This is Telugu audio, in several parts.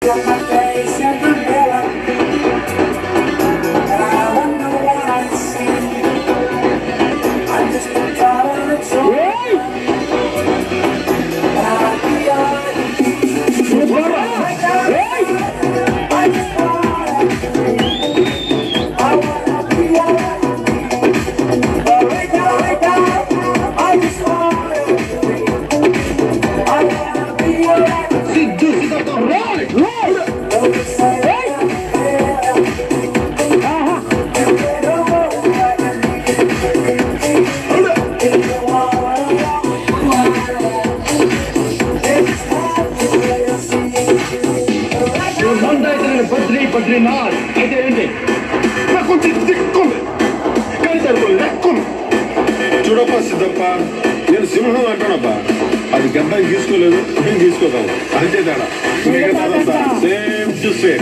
got my face and umbrella. And I wonder what I see. I'm just a card on a troll. And I'll be on right now. I just wanna be. I wanna be on But right now, right now, I just wanna be. I wanna be alright. Siddhu సిద్ధ మంద అయితే నేను బద్రి బద్రి నాథ్ అయితే ఏంటి నాకు కొంచెం దిక్కుంది కానీ దానికి లెక్కుంది చూడప్ప సిద్ధప్ప నేను సింహం అంటానప్పా అది గడ్డ గీసుకోలేదు నేను గీసుకోతాను అంతే తేడా మిగతాదంతా సేమ్ టు సేమ్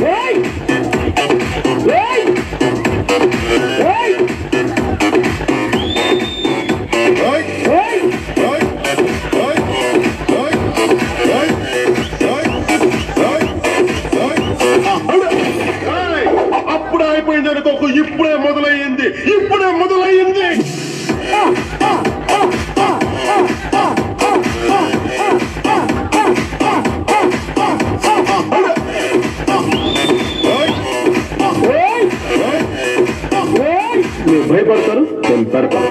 ఓయ్ ఓయ్ ఓయ్ ఓయ్ ఓయ్ ఓయ్ ఓయ్ ఓయ్ ఓయ్ అప్పుడు అయిపోయింది అనుకోకు ఇప్పుడే మొదలయ్యింది ఇప్పుడే మొదలయ్యింది ఓయ్ ఓయ్ మీరు భయపడతారు నేను పెడతాను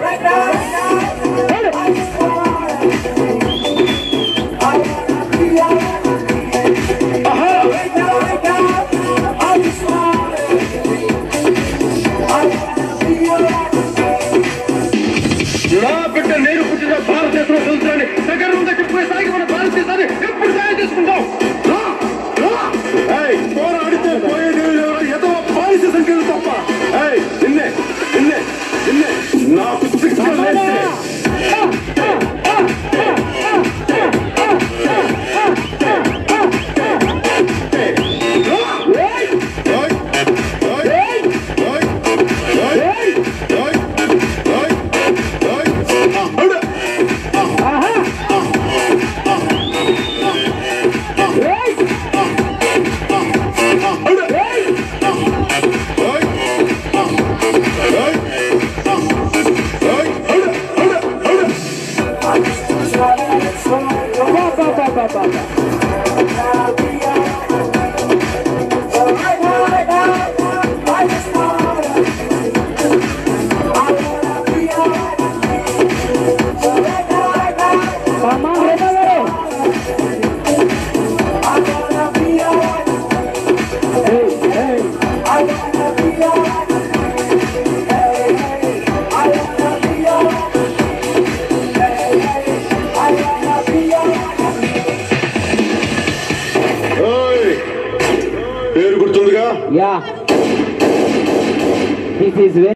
నా బిడ్డ నేను పుట్టిన భారతదేశంలో తెలుసుకొని దగ్గర ఉందా చెప్పే సాగి మన భారతదేశాన్ని ఎప్పుడు సాయం చేసుకుంటాం రా, రా. ఏయ్, పోరాడితే పోయేది ఎవరో ఏదో పాలసీ సంఖ్యలు తప్ప ఏయ్, నిన్నే నిన్నే నిన్నే నాకు సిగ్గులేస్తే. ఓయ్, ఓయ్, ఓయ్, ఓయ్, ఓయ్, ఓయ్, ఓయ్, ఓయ్. అవును. అవును. ఓయ్, ఓయ్, ఓయ్, అవును, అవును, అవును. ఓయ్, పేరు గుర్తుందిగా Yeah. This is very